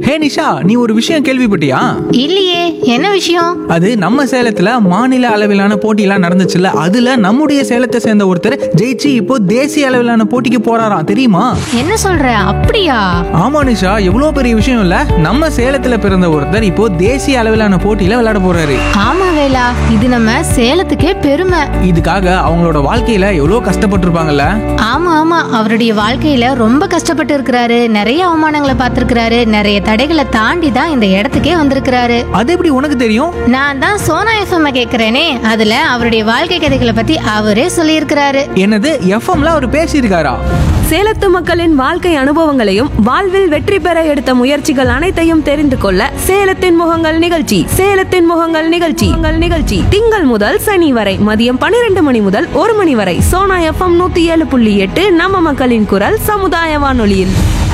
ஹே நிஷா நீ ஒரு விஷயம் கேள்விப்பட்டியா இல்லையே என்ன விஷயம் அது நம்ம சேலத்துல மாநில அளவிலான போட்டியெல்லாம் நடந்துச்சுல்ல அதுல நம்முடைய சேலத்தை சேர்ந்த ஒருத்தர் ஜெயிச்சு இப்போ தேசிய அளவிலான போட்டிக்கு போறாராம் தெரியுமா என்ன சொல்ற அப்படியா ஆமா நிஷா எவ்வளவு பெரிய விஷயம் இல்ல நம்ம சேலத்துல பிறந்த ஒருத்தர் இப்போ தேசிய அளவிலான போட்டியில விளையாட போறாரு ஆமா வேலா இது நம்ம சேலத்துக்கே பெருமை இதுக்காக அவங்களோட வாழ்க்கையில எவ்வளவு கஷ்டப்பட்டிருப்பாங்கல்ல ஆமா ஆமா அவருடைய வாழ்க்கையில ரொம்ப கஷ்டப்பட்டு இருக்கிறாரு நிறைய அவமானங்களை பார்த்திருக்கிறாரு நிறைய தடைகளை தாண்டி தான் இந்த இடத்துக்கே வந்திருக்கிறாரு அது எப்படி உனக்கு தெரியும் நான் தான் சோனா எஃப்எம் கேக்குறேனே அதுல அவருடைய வாழ்க்கை கதைகளை பத்தி அவரே சொல்லியிருக்கிறாரு என்னது எஃப்எம்ல அவர் பேசியிருக்காரா சேலத்து மக்களின் வாழ்க்கை அனுபவங்களையும் வாழ்வில் வெற்றி பெற எடுத்த முயற்சிகள் அனைத்தையும் தெரிந்து கொள்ள சேலத்தின் முகங்கள் நிகழ்ச்சி சேலத்தின் முகங்கள் நிகழ்ச்சி உங்கள் நிகழ்ச்சி திங்கள் முதல் சனி வரை மதியம் பன்னிரண்டு மணி முதல் ஒரு மணி வரை சோனா எஃப்எம் நூத்தி ஏழு புள்ளி எட்டு நம்ம மக்களின் குரல் சமுதாய வானொலியில்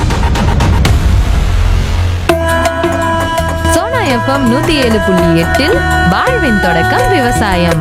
சோனா எஃப்எம் நூத்தி ஏழு புள்ளி எட்டில் வாழ்வின் தொடக்கம் விவசாயம்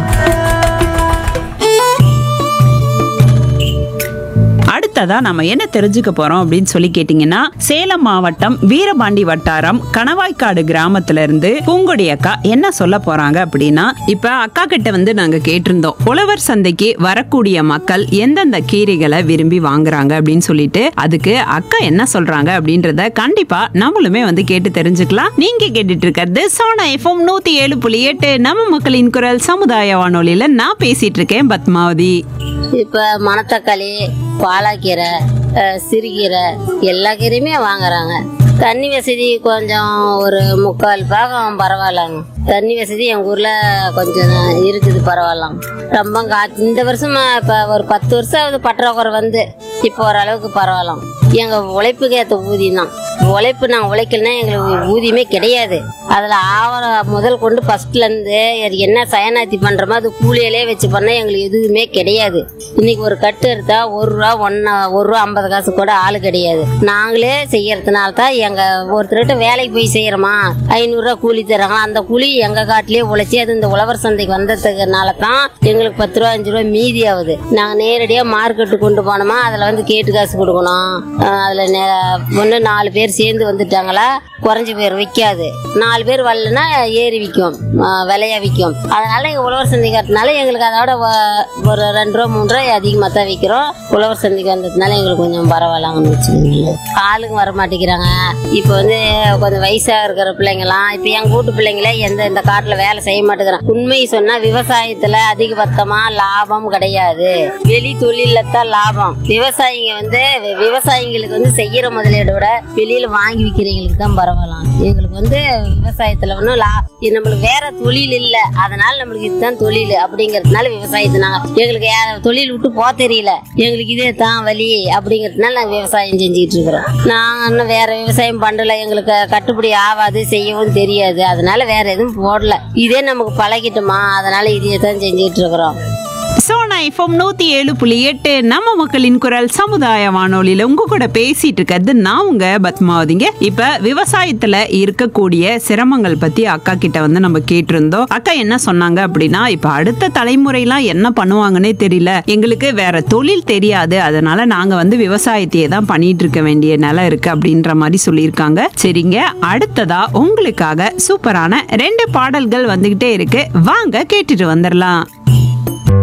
அடுத்ததா நம்ம என்ன தெரிஞ்சுக்க போறோம் அப்படின்னு சொல்லி கேட்டீங்கன்னா சேலம் மாவட்டம் வீரபாண்டி வட்டாரம் கணவாய்க்காடு கிராமத்துல இருந்து பூங்கொடி அக்கா என்ன சொல்ல போறாங்க அப்படின்னா இப்ப அக்கா கிட்ட வந்து நாங்க கேட்டிருந்தோம் உழவர் சந்தைக்கு வரக்கூடிய மக்கள் எந்தெந்த கீரைகளை விரும்பி வாங்குறாங்க அப்படின்னு சொல்லிட்டு அதுக்கு அக்கா என்ன சொல்றாங்க அப்படின்றத கண்டிப்பா நம்மளுமே வந்து கேட்டு தெரிஞ்சுக்கலாம் நீங்க கேட்டுட்டு இருக்கிறது சோனா எஃப்எம் நூத்தி ஏழு புள்ளி எட்டு நம்ம மக்களின் குரல் சமுதாய வானொலியில நான் பேசிட்டு இருக்கேன் பத்மாவதி இப்ப மணத்தக்காளி பாலாக்கீரை அஹ், சிறுகீரை எல்லா கீரையுமே வாங்குறாங்க தண்ணி வசதி கொஞ்சம் ஒரு முக்கால் பாகம் பரவாயில்லங்க தண்ணி வசதி எங்க ஊர்ல கொஞ்சம் இருக்குது பரவாயில்லாம் ரொம்ப கா இந்த வருஷமா இப்ப ஒரு பத்து வருஷம் ஆகுது பற்றாக்குறை வந்து இப்போ ஓரளவுக்கு பரவாயில்லாம் எங்க உழைப்புக்கு ஏற்ற ஊதியம் தான் உழைப்பு நாங்கள் உழைக்கலன்னா எங்களுக்கு ஊதியமே கிடையாது அதில் ஆவரம் முதல் கொண்டு ஃபர்ஸ்ட்ல இருந்து அது என்ன சயனாத்தி பண்றோமோ அது கூலியிலே வச்சு பண்ணா எங்களுக்கு எதுவுமே கிடையாது இன்னைக்கு ஒரு கட்டு எடுத்தா ஒரு ரூபா ஒன்னா ஒரு ரூபா ஐம்பது காசு கூட ஆளு கிடையாது நாங்களே செய்யறதுனால தான் எங்க ஒருத்தர்கிட்ட வேலைக்கு போய் செய்யறோமா ஐநூறுரூவா கூலி தராங்க அந்த கூலி எங்க காட்டிலேயே உழைச்சி அது இந்த உழவர் சந்தைக்கு வந்ததுனால தான் எங்களுக்கு பத்து ரூபா அஞ்சு ரூபா மீதி ஆகுது நாங்கள் நேரடியாக மார்க்கெட்டு கொண்டு போனோமா அதில் வந்து கேட்டு காசு கொடுக்கணும் அஹ் அதுல நே- ஒண்ணு நாலு பேர் சேர்ந்து வந்துட்டாங்களா குறைஞ்ச பேர் விற்காது நாலு பேர் வரலன்னா ஏறி விற்கும் விலையா விற்கும் அதனால எங்க உழவர் சந்தைக்காரனால எங்களுக்கு அதோட வ- ஒரு ரெண்டு ரூபா மூணு ரூபாய் அதிகமாக தான் விற்கிறோம் உழவர் சந்தைக்கு வந்ததுனால எங்களுக்கு கொஞ்சம் பரவாயில்லாங்கன்னு வச்சுக்கோங்களேன் ஆளுங்க வர மாட்டேங்கிறாங்க இப்போ வந்து கொஞ்சம் வயசா இருக்கிற பிள்ளைங்கலாம் இப்போ எங்க வீட்டு பிள்ளைங்களே எந்த இந்த காட்டுல வேலை செய்ய மாட்டேங்கிறாங்க உண்மை சொன்னா விவசாயத்துல அதிகபட்சமா லாபம் கிடையாது வெளி தொழில தான் லாபம் விவசாயிங்க வந்து வி- விவசாயிங்களுக்கு வந்து செய்யற முதலீட விட வெளியில வாங்கி விற்கிறவங்களுக்கு தான் பரவாயில்லாம் எங்களுக்கு வந்து விவசாயத்துல ஒன்றும் லா இது நம்மளுக்கு வேற தொழில் இல்ல அதனால நம்மளுக்கு இதுதான் தொழில் அப்படிங்கறதுனால விவசாயத்தை நாங்க எங்களுக்கு வேற தொழில் விட்டு போக தெரியல எங்களுக்கு இதே தான் வழி அப்படிங்கறதுனால நாங்க விவசாயம் செஞ்சுக்கிட்டு இருக்கிறோம் நாங்க இன்னும் வேற விவசாயம் பண்ணல எங்களுக்கு கட்டுப்படி ஆகாது செய்யவும் தெரியாது அதனால வேற எதுவும் போடல இதே நமக்கு பழகிட்டோமா அதனால இதையே தான் செஞ்சுட்டு இருக்கிறோம் சோனா எஃப்எம் நூத்தி ஏழு புள்ளி எட்டு நம்ம மக்களின் குரல் சமுதாய வானொலியில உங்க கூட பேசிட்டு இருக்கிறது நான் உங்க பத்மாவதிங்க இப்ப விவசாயத்துல இருக்கக்கூடிய சிரமங்கள் பத்தி அக்கா கிட்ட வந்து நம்ம கேட்டிருந்தோம் அக்கா என்ன சொன்னாங்க அப்படின்னா இப்ப அடுத்த தலைமுறைலாம் என்ன பண்ணுவாங்கன்னே தெரியல எங்களுக்கு வேற தொழில் தெரியாது அதனால நாங்க வந்து விவசாயத்தையே தான் பண்ணிட்டு இருக்க வேண்டிய நிலை இருக்கு அப்படின்ற மாதிரி சொல்லியிருக்காங்க சரிங்க அடுத்ததா உங்களுக்காக சூப்பரான ரெண்டு பாடல்கள் வந்துகிட்டே இருக்கு வாங்க கேட்டுட்டு வந்துடலாம்